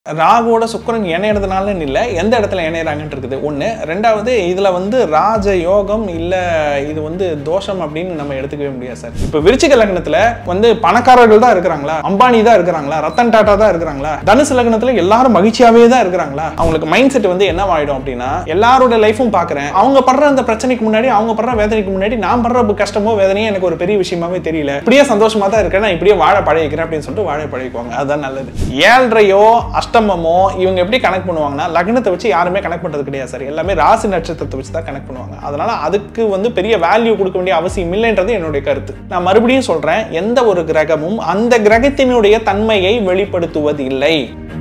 ராகுவோட சுக்கிரன் இணையறதுனாலன்னு இல்லை எந்த இடத்துல இணையறாங்கன்னு இருக்குது ஒன்று ரெண்டாவது இதில் வந்து ராஜ யோகம் இல்லை இது வந்து தோஷம் அப்படின்னு நம்ம எடுத்துக்கவே முடியாது சார் இப்போ விருச்சிக லக்னத்தில் வந்து பணக்காரர்கள் தான் இருக்கிறாங்களா அம்பானி தான் இருக்கிறாங்களா ரத்தன் டாட்டா தான் இருக்கிறாங்களா தனுசு லக்னத்தில் எல்லாரும் மகிழ்ச்சியாவே தான் இருக்கிறாங்களா அவங்களுக்கு மைண்ட் செட் வந்து என்ன ஆயிடும் அப்படின்னா எல்லாரோட லைஃபும் பார்க்குறேன் அவங்க படுற அந்த பிரச்சனைக்கு முன்னாடி அவங்க படுற வேதனைக்கு முன்னாடி நான் படுற கஷ்டமோ வேதனையோ எனக்கு ஒரு பெரிய விஷயமாவே தெரியல இப்படியே சந்தோஷமா தான் இருக்கேன் நான் இப்படியே வாழ பழகிக்கிறேன் அப்படின்னு சொல்லிட்டு வாழ பழகிக்குவாங்க அதுதான் நல்லது ஏழ்றையோ அஷ்டமமோ இவங்க எப்படி கனெக்ட் பண்ணுவாங்கன்னா லக்னத்தை வச்சு யாருமே கனெக்ட் பண்றது கிடையாது சார் எல்லாமே ராசி நட்சத்திரத்தை வச்சு தான் கனெக்ட் பண்ணுவாங்க அதனால அதுக்கு வந்து பெரிய வேல்யூ கொடுக்க வேண்டிய அவசியம் இல்லைன்றது என்னுடைய கருத்து நான் மறுபடியும் சொல்றேன் எந்த ஒரு கிரகமும் அந்த கிரகத்தினுடைய தன்மையை வெளிப்படுத்துவது இல்லை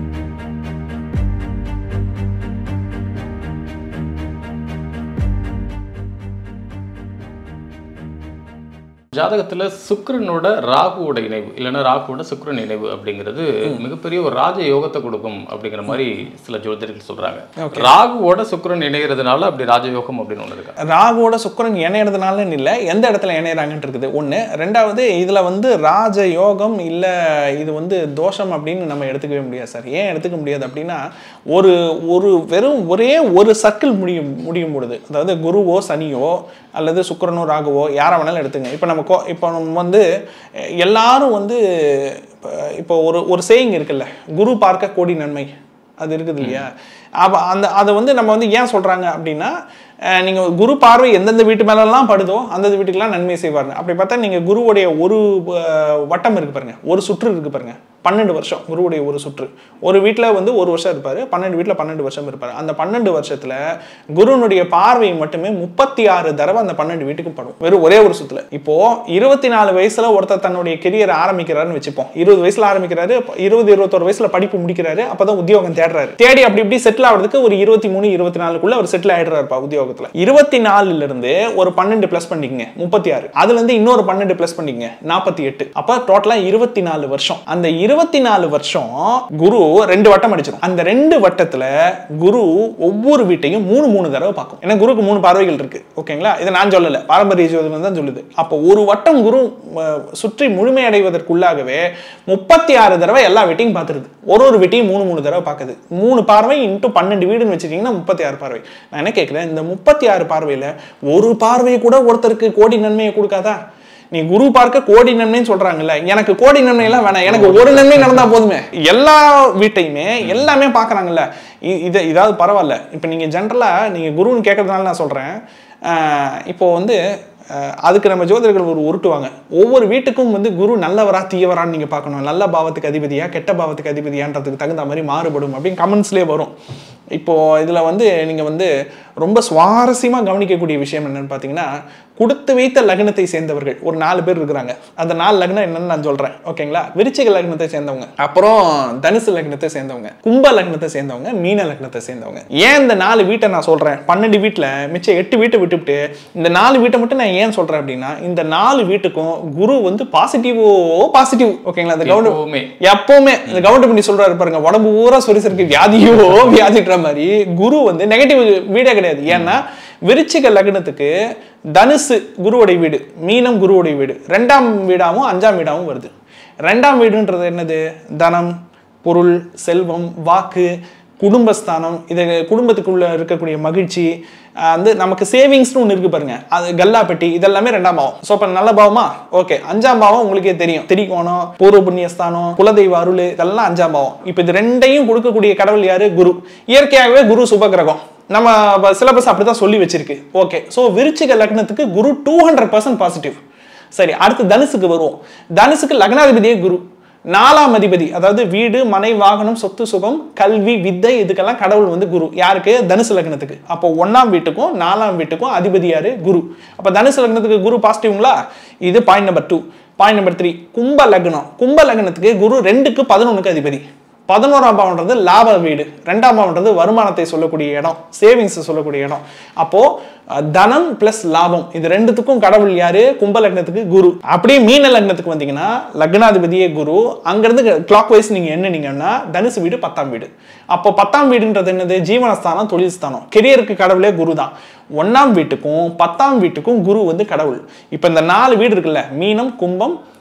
ஜாதகத்துல சுக்கிரனோட ராகுவோட இணைவு இல்லைன்னா ராகுவோட சுக்கிரன் இணைவு அப்படிங்கிறது மிகப்பெரிய ஒரு ராஜ யோகத்தை கொடுக்கும் அப்படிங்கிற மாதிரி சில ஜோதிடர்கள் சொல்றாங்க ராகுவோட சுக்கிரன் இணைகிறதுனால அப்படி ராஜயோகம் அப்படின்னு ஒண்ணு இருக்கா ராகுவோட சுக்கிரன் இணையறதுனாலன்னு இல்லை எந்த இடத்துல இணையறாங்கன்னு இருக்குது ஒன்று ரெண்டாவது இதில் வந்து ராஜ யோகம் இல்லை இது வந்து தோஷம் அப்படின்னு நம்ம எடுத்துக்கவே முடியாது சார் ஏன் எடுத்துக்க முடியாது அப்படின்னா ஒரு ஒரு வெறும் ஒரே ஒரு சர்க்கிள் முடியும் முடியும் பொழுது அதாவது குருவோ சனியோ அல்லது சுக்கிரனோ ராகுவோ யாரை வேணாலும் எடுத்துங்க இப்போ நம்ம கோ- இப்போ நம்ம வந்து அஹ், எல்லாரும் வந்து இப்போ- இப்போ ஒரு ஒரு சேயிங் இருக்குல்ல குரு பார்க்க கோடி நன்மை அது இருக்குது இல்லையா அப்போ அந்த அதை வந்து நம்ம வந்து ஏன் சொல்கிறாங்க அப்படின்னா அஹ், நீங்க குரு பார்வை எந்தெந்த வீட்டு மேலெல்லாம் படுதோ அந்தந்த வீட்டுக்கெல்லாம் நன்மை செய்வாருங்க அப்படி பார்த்தா நீங்க குருவுடைய ஒரு அஹ், வட்டம் இருக்கு பாருங்க ஒரு சுற்று இருக்கு பாருங்க பன்னெண்டு வருஷம் குருவுடைய ஒரு சுற்று ஒரு வீட்டில் வந்து ஒரு வருஷம் இருப்பார் பன்னெண்டு வீட்டில் பன்னெண்டு வருஷம் இருப்பார் அந்த பன்னெண்டு வருஷத்துல குருனுடைய பார்வை மட்டுமே முப்பத்தி ஆறு தடவை அந்த பன்னெண்டு வீட்டுக்கு படும் வெறும் ஒரே ஒரு சுத்துல இப்போ இருபத்தி நாலு வயசுல ஒருத்தர் தன்னுடைய கெரியர் ஆரம்பிக்கிறாருன்னு வச்சுப்போம் இருபது வயசுல ஆரம்பிக்கிறாரு அப்ப இருபது இருபத்தொரு வயசுல படிப்பு முடிக்கிறாரு அப்பதான் உத்தியோகம் தேடுறாரு தேடி அப்படி இப்படி செட்டில் ஆகிறதுக்கு ஒரு இருபத்தி மூணு இருபத்தி நாலுக்குள்ள அவர் செட்டில் ஆயிடுறாருப்பா உத்தியோகத்துல இருபத்தி நாலுல இருந்து ஒரு பன்னெண்டு பிளஸ் பண்ணிக்கங்க முப்பத்தி ஆறு அதுல இருந்து இன்னொரு பன்னெண்டு பிளஸ் பண்ணிக்கங்க நாற்பத்தி எட்டு அப்ப டோட்டலா இருபத்தி நாலு வருஷம் அந்த இருபத்தி நாலு வருஷம் குரு ரெண்டு வட்டம் அடிச்சிடும் அந்த ரெண்டு வட்டத்துல குரு ஒவ்வொரு வீட்டையும் மூணு மூணு தடவை பார்க்கும் ஏன்னா குருக்கு மூணு பார்வைகள் இருக்கு ஓகேங்களா இதை நான் சொல்லல பாரம்பரிய ஜோதிடம் தான் சொல்லுது அப்போ ஒரு வட்டம் குரு அஹ், சுற்றி முழுமையடைவதற்குள்ளாகவே முப்பத்தி ஆறு தடவை எல்லா வீட்டையும் பார்த்துருது ஒரு ஒரு வீட்டையும் மூணு மூணு தடவை பார்க்குது மூணு பார்வை இன்ட்டு பன்னெண்டு வீடுன்னு வச்சுட்டீங்கன்னா முப்பத்தி ஆறு பார்வை நான் என்ன கேட்குறேன் இந்த முப்பத்தி ஆறு பார்வையில ஒரு பார்வை கூட ஒருத்தருக்கு கோடி நன்மையை கொடுக்காதா நீ குரு பார்க்க கோடி நன்மைன்னு சொல்றாங்கல்ல எனக்கு கோடி நன்மை எல்லாம் வேணாம் எனக்கு ஒரு நன்மை நடந்தா போதுமே எல்லா வீட்டையுமே எல்லாமே பார்க்கறாங்கல்ல இ- இது இதாவது பரவாயில்ல இப்போ நீங்க ஜென்ரலா நீங்க குருன்னு கேட்கறதுனால நான் சொல்றேன் ஆஹ் இப்போ வந்து ஆஹ் அதுக்கு நம்ம ஜோதிடர்கள் ஒரு உருட்டுவாங்க ஒவ்வொரு வீட்டுக்கும் வந்து குரு நல்லவரா தீயவரான்னு நீங்க பார்க்கணும் நல்ல பாவத்துக்கு அதிபதியா கெட்ட பாவத்துக்கு அதிபதியான்றதுக்கு தகுந்த மாதிரி மாறுபடும் அப்படின்னு கமெண்ட்ஸ்லேயே வரும் இப்போ இதுல வந்து நீங்க வந்து ரொம்ப சுவாரஸ்யமா கவனிக்கக்கூடிய விஷயம் என்னன்னு பார்த்தீங்கன்னா கொடுத்து வைத்த லக்னத்தை சேர்ந்தவர்கள் ஒரு நாலு பேர் இருக்கிறாங்க அந்த நாலு லக்னம் என்னன்னு நான் சொல்றேன் ஓகேங்களா விருச்சிக லக்னத்தை சேர்ந்தவங்க அப்புறம் தனுசு லக்னத்தை சேர்ந்தவங்க கும்ப லக்னத்தை சேர்ந்தவங்க மீன லக்னத்தை சேர்ந்தவங்க ஏன் இந்த நாலு வீட்டை நான் சொல்றேன் பன்னெண்டு வீட்டுல மிச்சம் எட்டு வீட்டை விட்டுவிட்டு இந்த நாலு வீட்டை மட்டும் நான் ஏன் சொல்றேன் அப்படின்னா இந்த நாலு வீட்டுக்கும் குரு வந்து பாசிட்டிவோ பாசிட்டிவ் ஓகேங்களா அந்த கவுண்ட் எப்பவுமே எப்பவுமே இந்த கவுண்ட் பண்ணி சொல்றாரு பாருங்க உடம்பு பூரா சொரிசருக்கு வியாதியோ வியாதின்ற மாதிரி குரு வந்து நெகட்டிவ் வீடே கிடையாது ஏன்னா விருச்சிக லக்னத்துக்கு தனுசு குருவுடைய வீடு மீனம் குருவுடைய வீடு ரெண்டாம் வீடாவும் அஞ்சாம் வீடாவும் வருது ரெண்டாம் வீடுன்றது என்னது தனம் பொருள் செல்வம் வாக்கு குடும்பஸ்தானம் இது குடும்பத்துக்குள்ள இருக்கக்கூடிய மகிழ்ச்சி ஆஹ் வந்து நமக்கு சேவிங்ஸ்னு ஒன்று இருக்கு பாருங்க அது கல்லா பெட்டி இதெல்லாமே ரெண்டாம் பாவம் ஸோ இப்போ நல்ல பாவமா ஓகே அஞ்சாம் பாவம் உங்களுக்கே தெரியும் திரிகோணம் பூர்வ புண்ணியஸ்தானம் குலதெய்வ அருள் இதெல்லாம் அஞ்சாம் பாவம் இப்போ இது ரெண்டையும் கொடுக்கக்கூடிய கடவுள் யாரு குரு இயற்கையாகவே குரு சுபகிரகம் நம்ம சிலபஸ் அப்படிதான் சொல்லி வச்சிருக்கு ஓகே ஸோ விருச்சிக லக்னத்துக்கு குரு டூ ஹண்ட்ரட் பர்சன்ட் பாசிட்டிவ் சரி அடுத்து தனுசுக்கு வருவோம் தனுசுக்கு லக்னாதிபதியே குரு நாலாம் அதிபதி அதாவது வீடு மனை வாகனம் சொத்து சுகம் கல்வி வித்தை இதுக்கெல்லாம் கடவுள் வந்து குரு யாருக்கு தனுசு லக்னத்துக்கு அப்போ ஒண்ணாம் வீட்டுக்கும் நாலாம் வீட்டுக்கும் அதிபதி யாரு குரு அப்போ தனுசு லக்னத்துக்கு குரு பாசிட்டிவ்ங்களா இது point number two point number three கும்ப லக்னம் கும்ப லக்னத்துக்கு குரு ரெண்டுக்கு பதினொன்றுக்கு அதிபதி பதினோராம் பாவம்ன்றது லாப வீடு ரெண்டாம் பாவம்ன்றது வருமானத்தை சொல்லக்கூடிய இடம் சேவிங்ஸ் சொல்லக்கூடிய இடம் அப்போ அஹ், தனம் பிளஸ் லாபம் இது ரெண்டுத்துக்கும் கடவுள் யாரு கும்ப லக்னத்துக்கு குரு அப்படியே மீன லக்னத்துக்கு வந்தீங்கன்னா லக்னாதிபதியே குரு அங்கிருந்து கிளாக் வைஸ் நீங்க என்னன்னீங்கன்னா தனுசு வீடு பத்தாம் வீடு அப்போ பத்தாம் வீடுன்றது என்னது ஜீவனஸ்தானம் தொழில் ஸ்தானம் கெரியருக்கு கடவுளே குரு தான் ஒன்னாம் வீட்டுக்கும் பத்தாம் வீட்டுக்கும் குரு வந்து கடவுள் இப்போ இந்த நாலு வீடு இருக்குல்ல மீனம் கும்பம்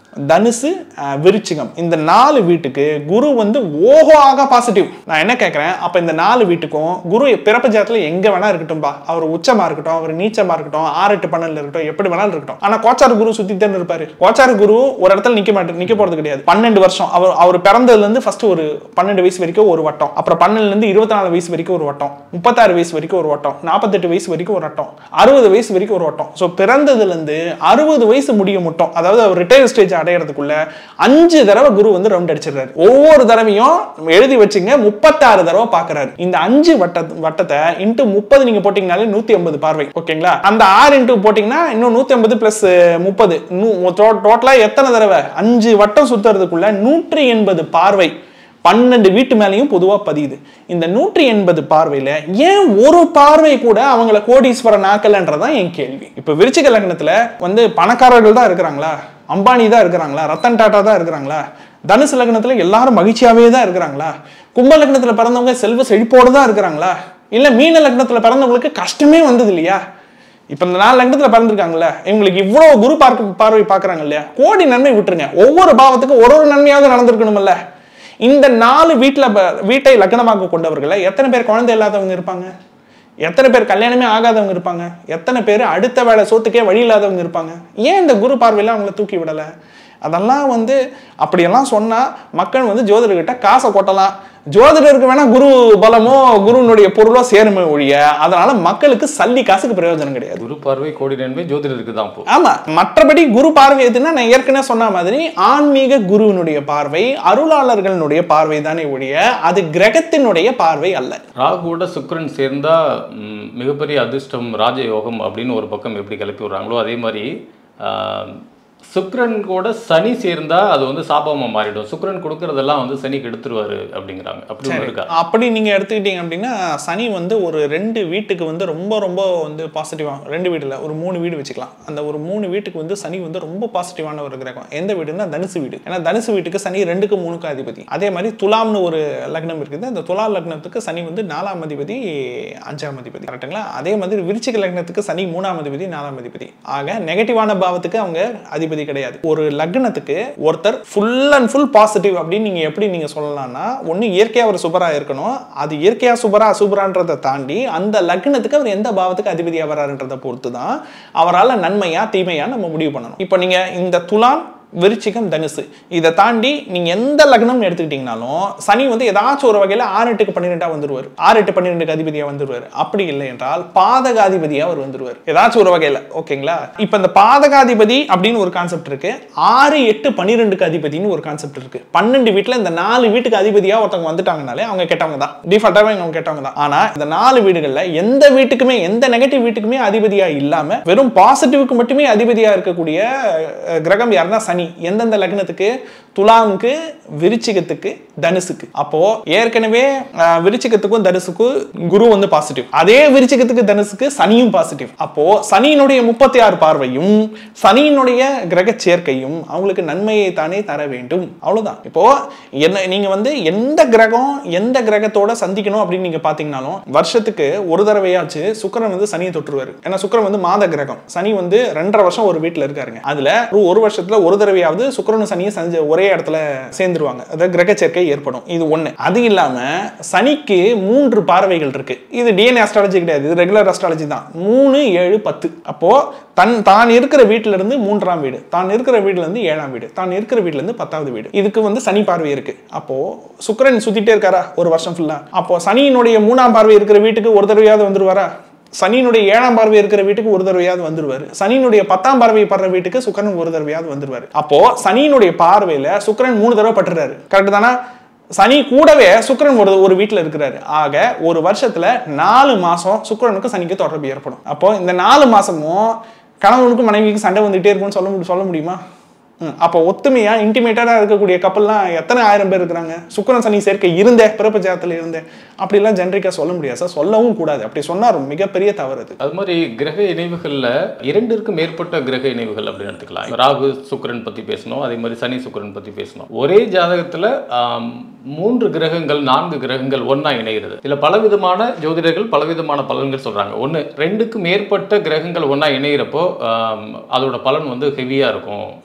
தனுசு அஹ், விருச்சிகம் இந்த நாலு வீட்டுக்கு குரு வந்து ஓஹோ ஆக பாசிட்டிவ் நான் என்ன கேட்குறேன் அப்போ இந்த நாலு வீட்டுக்கும் குரு பிறப்பு ஜாதத்தில் எங்கே வேணா இருக்கட்டும்பா அவர் உச்சமா இருக்கட்டும் அவர் நீச்சமா இருக்கட்டும் ஆறு எட்டு பன்னெண்டுல இருக்கட்டும் எப்படி வேணாலும் இருக்கட்டும் ஆனால் கோச்சார் குரு சுத்தி தான் இருப்பாரு கோச்சார் குரு ஒரு இடத்துல நிக்க மாட்டார் நிக்க போறது கிடையாது பன்னெண்டு வருஷம் அவர் அவர் பிறந்ததுல இருந்து ஃபர்ஸ்ட் ஒரு பன்னெண்டு வயசு வரைக்கும் ஒரு வட்டம் அப்புறம் பன்னெண்டுல இருந்து இருபத்தி நாலு வயசு வரைக்கும் ஒரு வட்டம் முப்பத்தாறு வயசு வரைக்கும் ஒரு வட்டம் நாற்பத்தெட்டு வயசு வரைக்கும் ஒரு வட்டம் அறுபது வயசு வரைக்கும் ஒரு வட்டம் ஸோ பிறந்ததுல இருந்து அறுபது வயசு முடிய மட்டும் அதாவது அவர் ரிட்டையர் ஸ்டேஜ் அடையிறதுக்குள்ள அஞ்சு தடவை குரு வந்து ரவுண்ட் அடிச்சிடுறாரு ஒவ்வொரு தடவையும் எழுதி வச்சுங்க முப்பத்தாறு தடவை பார்க்கறாரு இந்த அஞ்சு வட்ட வட்டத்தை இன்ட்டு முப்பது நீங்க போட்டீங்கனாலே நூத்தி ஐம்பது பார்வை ஓகேங்களா அந்த ஆறு இன்ட்டு போட்டீங்கன்னா இன்னும் நூத்தி ஐம்பது பிளஸ் முப்பது டோட்டலா எத்தனை தடவை அஞ்சு வட்டம் சுத்துறதுக்குள்ள நூற்றி எண்பது பார்வை பன்னெண்டு வீட்டு மேலேயும் பொதுவா பதியுது இந்த நூற்றி எண்பது பார்வையில ஏன் ஒரு பார்வை கூட அவங்கள கோடீஸ்வரன் ஆக்கலன்றதான் என் கேள்வி இப்ப விருச்சிக லக்னத்துல வந்து பணக்காரர்கள் தான் இருக்கிறாங்களா அம்பானி தான் இருக்கிறாங்களா ரத்தன் டாட்டா தான் இருக்கிறாங்களா தனுசு லக்னத்துல எல்லாரும் மகிழ்ச்சியாவே தான் இருக்கிறாங்களா கும்ப லக்னத்துல பிறந்தவங்க செல்வ செழிப்போடு தான் இருக்கிறாங்களா இல்ல மீன லக்னத்துல பிறந்தவங்களுக்கு கஷ்டமே வந்தது இல்லையா இப்ப இந்த நாலு லக்னத்துல பிறந்திருக்காங்கல்ல இவங்களுக்கு இவ்வளவு குரு பார்க்க பார்வை பார்க்கறாங்க இல்லையா கோடி நன்மை விட்டுருங்க ஒவ்வொரு பாவத்துக்கும் ஒரு ஒரு நன்மையாவது நடந்திருக்கணும்ல இந்த நாலு வீட்டுல ப- வீட்டை லக்னமாக கொண்டவர்களை எத்தனை பேர் குழந்தை இல்லாதவங்க இருப்பாங்க எத்தனை பேர் கல்யாணமே ஆகாதவங்க இருப்பாங்க எத்தனை பேர் அடுத்த வேலை சோத்துக்கே வழி இல்லாதவங்க இருப்பாங்க ஏன் இந்த குரு பார்வையில அவங்கள தூக்கி விடலை அதெல்லாம் வந்து அப்படியெல்லாம் சொன்னா மக்கள் வந்து ஜோதிடர்கிட்ட காசை கொட்டலாம் ஜோதிடருக்கு வேணா குரு பலமோ குருனுடைய பொருளோ சேருமே ஒழிய அதனால மக்களுக்கு சல்லி காசுக்கு பிரயோஜனம் கிடையாது குரு பார்வை கோடி நன்மை ஜோதிடருக்கு தான் போ ஆமா மற்றபடி குரு பார்வை எதுன்னா நான் ஏற்கனவே சொன்ன மாதிரி ஆன்மீக குருவினுடைய பார்வை அருளாளர்களுடைய பார்வை தானே ஒழிய அது கிரகத்தினுடைய பார்வை அல்ல ராகுவோட சுக்கிரன் சேர்ந்தா ம், மிகப்பெரிய அதிர்ஷ்டம் ராஜயோகம் அப்படின்னு ஒரு பக்கம் எப்படி கிளப்பி விடுறாங்களோ அதே மாதிரி ஆஹ், சுக்கிரன் கூட சனி சேர்ந்தா அது வந்து சாபமா மாறிடும் சுக்கிரன் கொடுக்கறதெல்லாம் வந்து சனி கெடுத்துருவாரு அப்படிங்கிறாங்க அப்படி ஒண்ணு இருக்கா அப்படி நீங்க எடுத்துக்கிட்டீங்க அப்படின்னா சனி வந்து ஒரு ரெண்டு வீட்டுக்கு வந்து ரொம்ப ரொம்ப வந்து பாசிட்டிவா ரெண்டு வீடுல ஒரு மூணு வீடு வச்சுக்கலாம் அந்த ஒரு மூணு வீட்டுக்கு வந்து சனி வந்து ரொம்ப பாசிட்டிவான ஒரு கிரகம் எந்த வீடுன்னா தனுசு வீடு ஏன்னா தனுசு வீட்டுக்கு சனி ரெண்டுக்கு மூணுக்கு அதிபதி அதே மாதிரி துலாம்னு ஒரு லக்னம் இருக்குது அந்த துலா லக்னத்துக்கு சனி வந்து நாலாம் அதிபதி அஞ்சாம் அதிபதி கரெக்ட்டுங்களா அதே மாதிரி விருச்சிக லக்னத்துக்கு சனி மூணாம் அதிபதி நாலாம் அதிபதி ஆக நெகட்டிவான பாவத்துக்கு அவங்க அதிபதி கிடையாது ஒரு லக்னத்துக்கு ஒருத்தர் ஃபுல் அண்ட் ஃபுல் பாசிட்டிவ் அப்படின்னு நீங்க எப்படி நீங்க சொல்லலாம்னா ஒண்ணு இயற்கையா அவர் சுபரா இருக்கணும் அது இயற்கையா சுபரா அசுபரான்றதை தாண்டி அந்த லக்னத்துக்கு அவர் எந்த பாவத்துக்கு அதிபதியா வராருன்றதை பொறுத்து தான் அவரால் நன்மையா தீமையா நம்ம முடிவு பண்ணணும் இப்போ நீங்க இந்த துலாம் விருச்சிகம் தனுசு இதை தாண்டி நீங்க எந்த லக்னம் எடுத்துக்கிட்டீங்கனாலும் சனி வந்து ஏதாச்சும் ஒரு வகையில ஆறு எட்டுக்கு பன்னிரெண்டா வந்துருவார் ஆறு எட்டு பன்னிரெண்டுக்கு அதிபதியா வந்துருவார் அப்படி இல்லை என்றால் பாதகாதிபதியா அவர் வந்துருவார் ஏதாச்சும் ஒரு வகையில ஓகேங்களா இப்ப இந்த பாதகாதிபதி அப்படின்னு ஒரு கான்செப்ட் இருக்கு ஆறு எட்டு பன்னிரெண்டுக்கு அதிபதினு ஒரு கான்செப்ட் இருக்கு பன்னெண்டு வீட்டுல இந்த நாலு வீட்டுக்கு அதிபதியா ஒருத்தவங்க வந்துட்டாங்கனாலே அவங்க கெட்டவங்க தான் டிஃபால்ட்டாவே அவங்க கெட்டவங்க தான் ஆனா இந்த நாலு வீடுகள்ல எந்த வீட்டுக்குமே எந்த நெகட்டிவ் வீட்டுக்குமே அதிபதியா இல்லாம வெறும் பாசிட்டிவ்க்கு மட்டுமே அதிபதியா இருக்கக்கூடிய அஹ், கிரகம் யாருன்னா சனி எந்தெந்த லக்னத்துக்கு துலாமுக்கு விருச்சிகத்துக்கு தனுசுக்கு அப்போ ஏற்கனவே அஹ், விருச்சிகத்துக்கும் தனுசுக்கும் குரு வந்து பாசிட்டிவ் அதே விருச்சிகத்துக்கு தனுசுக்கு சனியும் பாசிட்டிவ் அப்போ சனியினுடைய முப்பத்தி ஆறு பார்வையும் சனியினுடைய கிரக சேர்க்கையும் அவங்களுக்கு நன்மையை தானே தர வேண்டும் அவ்வளவுதான் இப்போ என்ன நீங்க வந்து எந்த கிரகம் எந்த கிரகத்தோட சந்திக்கணும் அப்படின்னு நீங்க பாத்தீங்கன்னாலும் வருஷத்துக்கு ஒரு தடவையாச்சு சுக்கிரன் வந்து சனியை தொற்றுவாரு ஏன்னா சுக்கிரன் வந்து மாத கிரகம் சனி வந்து ரெண்டரை வருஷம் ஒரு வீட்டுல இருக்காருங்க அதுல ஒரு- ஒரு வருஷத்துல ஒரு தடவையாவது சுக்கிரனும் சனியும் சஞ்ச ஒரே இடத்துல சேர்ந்துருவாங்க அதாவது கிரக சேர்க்கை ஏற்படும் இது ஒண்ணு அது இல்லாம சனிக்கு மூன்று பார்வைகள் இருக்கு இது டிஎன்ஏ அஸ்ட்ராலஜி கிடையாது இது ரெகுலர் அஸ்ட்ராலஜி தான் மூணு ஏழு பத்து அப்போ தன் தான் இருக்கிற வீட்டுல இருந்து மூன்றாம் வீடு தான் இருக்கிற வீடுல இருந்து ஏழாம் வீடு தான் இருக்கிற வீட்டுல இருந்து பத்தாவது வீடு இதுக்கு வந்து சனி பார்வை இருக்கு அப்போ சுக்கிரன் சுத்திட்டே இருக்காரா ஒரு வருஷம் ஃபுல்லா அப்போ சனியினுடைய மூணாம் பார்வை இருக்கிற வீட்டுக்கு ஒரு தடவையாவது வந்துருவாரா சனியினுடைய ஏழாம் பார்வை இருக்கிற வீட்டுக்கு ஒரு தடவையாவது வந்துருவாரு சனியினுடைய பத்தாம் பார்வை படுற வீட்டுக்கு சுக்கிரன் ஒரு தடவையாவது வந்துருவாரு அப்போ சனியினுடைய பார்வையில சுக்கிரன் மூணு தடவை பட்டுறாரு கரெக்ட் தானே சனி கூடவே சுக்கிரன் ஒரு ஒரு வீட்டில் இருக்கிறாரு ஆக ஒரு வருஷத்துல நாலு மாசம் சுக்கிரனுக்கு சனிக்கு தொடர்பு ஏற்படும் அப்போ இந்த நாலு மாசமும் கணவனுக்கும் மனைவிக்கு சண்டை வந்துகிட்டே இருக்கும்னு சொல்ல முடி- சொல்ல முடியுமா ம், அப்போ ஒத்துமையா இன்டிமேட்டடா இருக்கக்கூடிய கப்பல்லாம் எத்தனை ஆயிரம் பேர் இருக்கிறாங்க சுக்கிரன் சனி சேர்க்கை இருந்தே பிறப்பு ஜாதத்துல இருந்தே அப்படிலாம் ஜென்ரிக்கா சொல்ல முடியாது சார் சொல்லவும் கூடாது அப்படி சொன்னா ரொம்ப மிகப்பெரிய தவறு அது அது மாதிரி கிரக இணைவுகள்ல இரண்டிற்கு மேற்பட்ட கிரக இணைவுகள் அப்படின்னு எடுத்துக்கலாம் ராகு சுக்கிரன் பத்தி பேசணும் அதே மாதிரி சனி சுக்கிரன் பத்தி பேசணும் ஒரே ஜாதகத்துல ஆம், மூன்று கிரகங்கள் நான்கு கிரகங்கள் ஒண்ணா இணைகிறது இதுல பலவிதமான ஜோதிடர்கள் பலவிதமான பலன்கள் சொல்றாங்க ஒண்ணு ரெண்டுக்கு மேற்பட்ட கிரகங்கள் ஒண்ணா இணைகிறப்போ ஆம், அதோட பலன் வந்து ஹெவியா இருக்கும் மிகப்பெரிய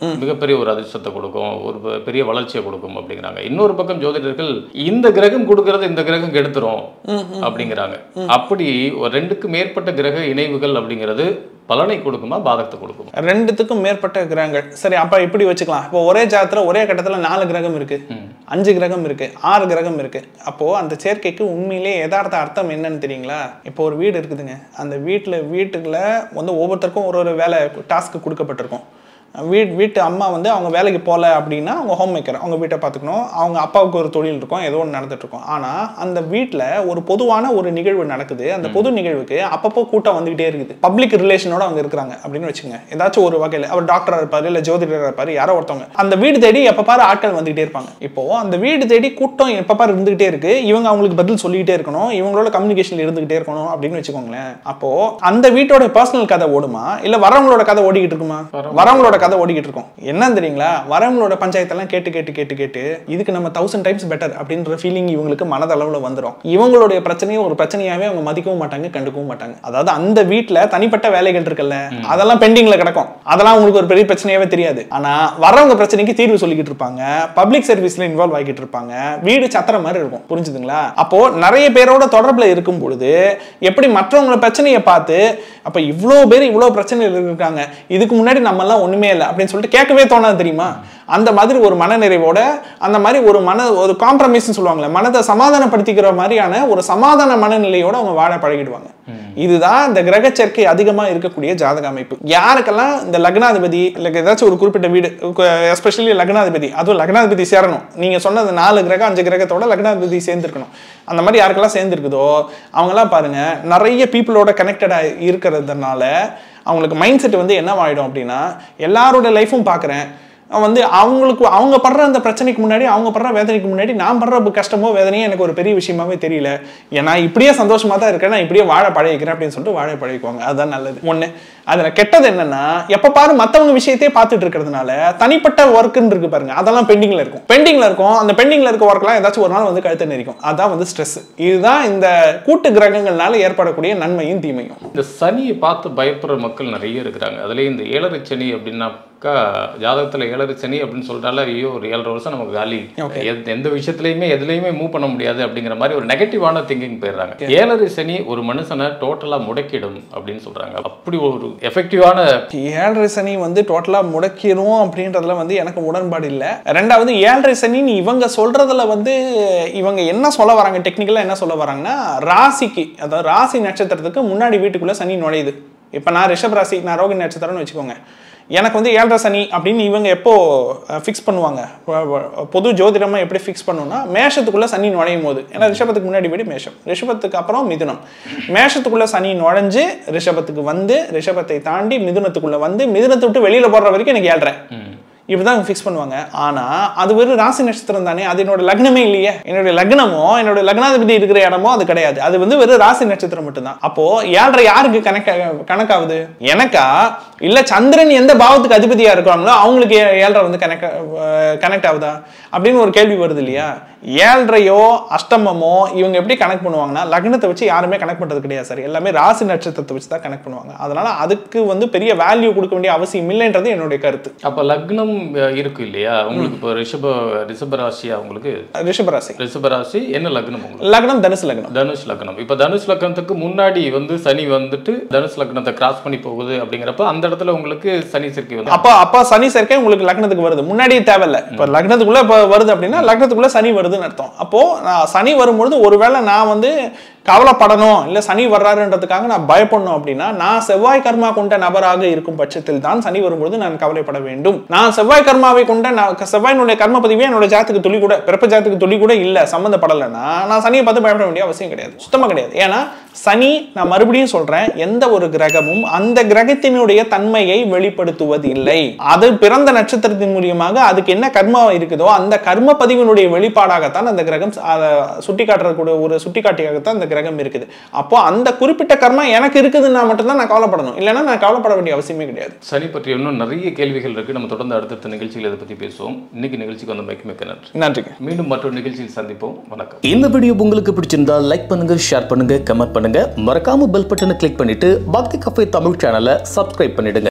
மிகப்பெரிய ஒரு அதிர்ஷ்டத்தை கொடுக்கும் ஒரு பெ- பெரிய வளர்ச்சியை கொடுக்கும் அப்படிங்கிறாங்க இன்னொரு பக்கம் ஜோதிடர்கள் இந்த கிரகம் கொடுக்கறது இந்த கிரகம் கெடுத்துரும் அப்படிங்கிறாங்க அப்படி ஒரு ரெண்டுக்கு மேற்பட்ட கிரக இணைவுகள் அப்படிங்கிறது பலனை கொடுக்குமா பாதகத்தை கொடுக்குமா ரெண்டுத்துக்கும் மேற்பட்ட கிரகங்கள் சரி அப்ப இப்படி வச்சுக்கலாம் இப்போ ஒரே ஜாதத்துல ஒரே கட்டத்துல நாலு கிரகம் இருக்கு அஞ்சு கிரகம் இருக்கு ஆறு கிரகம் இருக்கு அப்போ அந்த சேர்க்கைக்கு உண்மையிலேயே யதார்த்த அர்த்தம் என்னன்னு தெரியுங்களா இப்போ ஒரு வீடு இருக்குதுங்க அந்த வீட்டுல வீட்டுக்குள்ள வந்து ஒவ்வொருத்தருக்கும் ஒரு ஒரு வேலை டாஸ்க் கொடுக்கப்பட்டிருக்கும் வீட் வீட்டு அம்மா வந்து அவங்க வேலைக்கு போகல அப்படின்னா அவங்க ஹோம் மேக்கர் அவங்க வீட்டை பார்த்துக்கணும் அவங்க அப்பாவுக்கு ஒரு தொழில் இருக்கும் ஏதோ ஒன்று நடந்துட்டு இருக்கும் ஆனால் அந்த வீட்டில் ஒரு பொதுவான ஒரு நிகழ்வு நடக்குது அந்த பொது நிகழ்வுக்கு அப்பப்போ கூட்டம் வந்துகிட்டே இருக்குது பப்ளிக் ரிலேஷனோட அவங்க இருக்கிறாங்க அப்படின்னு வச்சுங்க ஏதாச்சும் ஒரு வகையில் அவர் டாக்டராக இருப்பாரு இல்லை ஜோதிடராக இருப்பாரு யாரோ ஒருத்தவங்க அந்த வீடு தேடி எப்போ பாரு ஆட்கள் வந்துகிட்டே இருப்பாங்க இப்போ அந்த வீடு தேடி கூட்டம் எப்போ பாரு இருந்துகிட்டே இருக்கு இவங்க அவங்களுக்கு பதில் சொல்லிக்கிட்டே இருக்கணும் இவங்களோட கம்யூனிகேஷன்ல இருந்துகிட்டே இருக்கணும் அப்படின்னு வச்சுக்கோங்களேன் அப்போ அந்த வீட்டோட பர்சனல் கதை ஓடுமா இல்ல வரவங்களோட கதை ஓடிக்கிட்டு இருக்குமா வரவங்களோட கதை ஓடிக்கிட்டு இருக்கும் என்னன்னு தெரியுங்களா வரவங்களோட பஞ்சாயத்தெல்லாம் கேட்டு கேட்டு கேட்டு கேட்டு இதுக்கு நம்ம தௌசண்ட் டைம்ஸ் பெட்டர் அப்படின்ற ஃபீலிங் இவங்களுக்கு மனதளவுல வந்துடும் இவங்களுடைய பிரச்சனையை ஒரு பிரச்சனையாவே அவங்க மதிக்கவும் மாட்டாங்க கண்டுக்கவும் மாட்டாங்க அதாவது அந்த வீட்ல தனிப்பட்ட வேலைகள் இருக்குல்ல அதெல்லாம் பெண்டிங்ல கிடக்கும் அதெல்லாம் உங்களுக்கு ஒரு பெரிய பிரச்சனையாவே தெரியாது ஆனா வரவங்க பிரச்சனைக்கு தீர்வு சொல்லிக்கிட்டு இருப்பாங்க பப்ளிக் சர்வீஸ்ல இன்வால்வ் ஆகிட்டு இருப்பாங்க வீடு சத்திரம் மாதிரி இருக்கும் புரிஞ்சுதுங்களா அப்போ நிறைய பேரோட தொடர்புல இருக்கும் பொழுது எப்படி மற்றவங்கள பிரச்சனையை பார்த்து அப்ப இவ்வளோ பேர் இவ்வளோ பிரச்சனைகள் இருக்காங்க இதுக்கு முன்னாடி நம்ம எல்லாம் ஒண்ணுமே இல்லை அப்படின்னு சொல்லிட்டு கேட்கவே தோணாது தெரியுமா அந்த மாதிரி ஒரு மனநிறைவோட அந்த மாதிரி ஒரு மன ஒரு காம்ப்ரமைஸ் சொல்லுவாங்கல்ல மனதை சமாதானப்படுத்திக்கிற மாதிரியான ஒரு சமாதான மனநிலையோட அவங்க வாழ பழகிடுவாங்க இதுதான் இந்த கிரக சேர்க்கை அதிகமா இருக்கக்கூடிய ஜாதக அமைப்பு யாருக்கெல்லாம் இந்த லக்னாதிபதி இல்லை ஏதாச்சும் ஒரு குறிப்பிட்ட வீடு எஸ்பெஷலி லக்னாதிபதி அதுவும் லக்னாதிபதி சேரணும் நீங்க சொன்னது நாலு கிரகம் அஞ்சு கிரகத்தோட லக்னாதிபதி சேர்ந்துருக்கணும் அந்த மாதிரி யாருக்கெல்லாம் சேர்ந்துருக்குதோ அவங்கெல்லாம் பாருங்க நிறைய பீப்புளோட கனெக்டடாக இருக்கிறதுனால அவங்களுக்கு மைண்ட் செட் வந்து என்னவாயிடும் அப்படின்னா எல்லாரோட லைஃப்பும் பார்க்குறேன் வந்து அவங்களுக்கு அவங்க படுற அந்த பிரச்சனைக்கு முன்னாடி அவங்க படுற வேதனைக்கு முன்னாடி நான் படுற கஷ்டமோ வேதனையோ எனக்கு ஒரு பெரிய விஷயமாவே தெரியல ஏன்னா இப்படியே சந்தோஷமா தான் இருக்கேன் நான் இப்படியே வாழ பழகிக்கிறேன் அப்படின்னு சொல்லிட்டு வாழ பழகிக்குவாங்க அதுதான் நல்லது ஒண்ணு அதுல கெட்டது என்னன்னா எப்ப பாரு மத்தவங்க விஷயத்தையே பார்த்துட்டு இருக்கிறதுனால தனிப்பட்ட ஒர்க்குன்னு இருக்கு பாருங்க அதெல்லாம் பெண்டிங்ல இருக்கும் பெண்டிங்ல இருக்கும் அந்த பெண்டிங்ல இருக்க ஒர்க்லாம் ஏதாச்சும் ஒரு நாள் வந்து கழுத்து நெரிக்கும் அதான் வந்து ஸ்ட்ரெஸ் இதுதான் இந்த கூட்டு கிரகங்கள்னால ஏற்படக்கூடிய நன்மையும் தீமையும் இந்த சனியை பார்த்து பயப்படுற மக்கள் நிறைய இருக்கிறாங்க அதுலேயும் இந்த ஏழரை சனி அப்படின்னாக்கா ஜாதகத்தில் ஏழரை சனி அப்படின்னு சொல்லிட்டால ஐயோ ஒரு ஏழரை வருஷம் நமக்கு காலி எந்த- எந்த விஷயத்துலையுமே எதுலையுமே மூவ் பண்ண முடியாது அப்படிங்கிற மாதிரி ஒரு நெகட்டிவான திங்கிங் போயிடுறாங்க ஏழரை சனி ஒரு மனுஷனை டோட்டலாக முடக்கிடும் அப்படின்னு சொல்றாங்க அப்படி ஒரு எஃபெக்டிவான ஏழரை சனி வந்து டோட்டலாக முடக்கிடும் அப்படின்றதுல வந்து எனக்கு உடன்பாடு இல்லை ரெண்டாவது ஏழரை சனின்னு இவங்க சொல்றதுல வந்து இவங்க என்ன சொல்ல வராங்க டெக்னிக்கலாக என்ன சொல்ல வராங்கன்னா ராசிக்கு அதாவது ராசி நட்சத்திரத்துக்கு முன்னாடி வீட்டுக்குள்ள சனி நுழையுது இப்போ நான் ரிஷப் ராசி நான் ரோகிணி நட்சத்திரம்னு வச்சுக்கோங்க எனக்கு வந்து ஏழரை சனி அப்படின்னு இவங்க எப்போ ஃபிக்ஸ் பண்ணுவாங்க பொ- பொ- பொது ஜோதிடமா எப்படி ஃபிக்ஸ் பண்ணுன்னா மேஷத்துக்குள்ள சனி நுழையும் போது ஏன்னா ரிஷபத்துக்கு முன்னாடி வீடு மேஷம் ரிஷபத்துக்கு அப்புறம் மிதுனம் மேஷத்துக்குள்ள சனி நுழைஞ்சு ரிஷபத்துக்கு வந்து ரிஷபத்தை தாண்டி மிதுனத்துக்குள்ள வந்து மிதுனத்தை விட்டு வெளியில போடுற வரைக்கும் எனக்கு ஏழ்ரை இப்படிதான் ஃபிக்ஸ் பண்ணுவாங்க ஆனா அது வெறும் ராசி நட்சத்திரம் தானே அது என்னோட லக்னமே இல்லையே என்னுடைய லக்னமோ என்னோட லக்னாதிபதி இருக்கிற இடமோ அது கிடையாது அது வந்து வெறும் ராசி நட்சத்திரம் மட்டும்தான் அப்போ ஏழரை யாருக்கு கணக்க கணக்காகுது எனக்கா இல்ல சந்திரன் எந்த பாவத்துக்கு அதிபதியா இருக்காங்களோ அவங்களுக்கு ஏ- ஏழரை வந்து கனெக்ட் கனெக்ட் ஆகுதா அப்படின்னு ஒரு கேள்வி வருது இல்லையா ஏழரையோ அஷ்டமமோ இவங்க எப்படி கனெக்ட் பண்ணுவாங்கன்னா லக்னத்தை வச்சு யாருமே கனெக்ட் பண்றது கிடையாது சார் எல்லாமே ராசி நட்சத்திரத்தை வச்சு தான் கனெக்ட் பண்ணுவாங்க அதனால அதுக்கு வந்து பெரிய வேல்யூ கொடுக்க வேண்டிய அவசியம் இல்லைன்றது என்னுடைய கருத்து அப்ப லக்னம் அஹ், இருக்கு இல்லையா உங்களுக்கு இப்போ ரிஷப ரிஷப ராசி அவங்களுக்கு ரிஷபராசி ரிஷப ராசி என்ன லக்னம் உங்களுக்கு லக்னம் தனுசு லக்னம் தனுஷ் லக்னம் இப்ப தனுஷ் லக்னத்துக்கு முன்னாடி வந்து சனி வந்துட்டு தனுஷ் லக்னத்தை கிராஸ் பண்ணி போகுது அப்படிங்கிறப்ப அந்த இடத்துல உங்களுக்கு சனி சேர்க்கை வந்து அப்போ அப்போ சனி சேர்க்கை உங்களுக்கு லக்னத்துக்கு வருது முன்னாடியே தேவையில்ல இப்போ லக்னத்துக்குள்ள இப்போ வருது அப்படின்னா லக்னத்துக்குள்ள சனி வருதுன்னு அர்த்தம் அப்போ நான் சனி வரும்பொழுது ஒருவேளை நான் வந்து கவலைப்படணும் இல்லை சனி வர்றாருன்றதுக்காக நான் பயப்படணும் அப்படின்னா நான் செவ்வாய் கர்மா கொண்ட நபராக இருக்கும் பட்சத்தில் தான் சனி வரும்பொழுது நான் கவலைப்பட வேண்டும் நான் செவ்வாய் கர்மாவை கொண்ட நான் செவ்வாயினுடைய கர்ம பதிவே என்னோட ஜாத்துக்கு துளி கூட பிறப்பு ஜாத்துக்கு துளி கூட இல்லை சம்மந்தப்படலைன்னா நான் சனியை பார்த்து பயப்பட வேண்டிய அவசியம் கிடையாது சுத்தமாக கிடையாது ஏன்னா சனி நான் மறுபடியும் சொல்றேன் எந்த ஒரு கிரகமும் அந்த கிரகத்தினுடைய தன்மையை வெளிப்படுத்துவது இல்லை அது பிறந்த நட்சத்திரத்தின் மூலியமாக அதுக்கு என்ன கர்மா இருக்குதோ அந்த கர்ம பதிவினுடைய வெளிப்பாடாகத்தான் அந்த கிரகம் அதை சுட்டி காட்டுறக்கூடிய ஒரு சுட்டிக்காட்டியாகத்தான் அந்த கிரகம் இருக்குது அப்போ அந்த குறிப்பிட்ட கர்மா எனக்கு இருக்குதுன்னா மட்டும்தான் நான் கவலைப்படணும் இல்லைன்னா நான் கவலைப்பட வேண்டிய அவசியமே கிடையாது சனி பற்றி இன்னும் நிறைய கேள்விகள் இருக்கு நம்ம தொடர்ந்து அடுத்தடுத்த நிகழ்ச்சிகள் இதை பத்தி பேசுவோம் இன்னைக்கு நிகழ்ச்சிக்கு வந்த மிக்க மிக்க நன்றி நன்றிங்க மீண்டும் மற்றொரு நிகழ்ச்சியில் சந்திப்போம் வணக்கம் இந்த வீடியோ உங்களுக்கு பிடிச்சிருந்தா லைக் பண்ணுங்க ஷேர் பண்ணுங்க கமெண்ட் பண்ணுங்க மறக்காம பெல் பட்டனை கிளிக் பண்ணிட்டு பக்தி கஃபே தமிழ் சேனலை சப்ஸ்கிரைப் பண்ணிடுங்க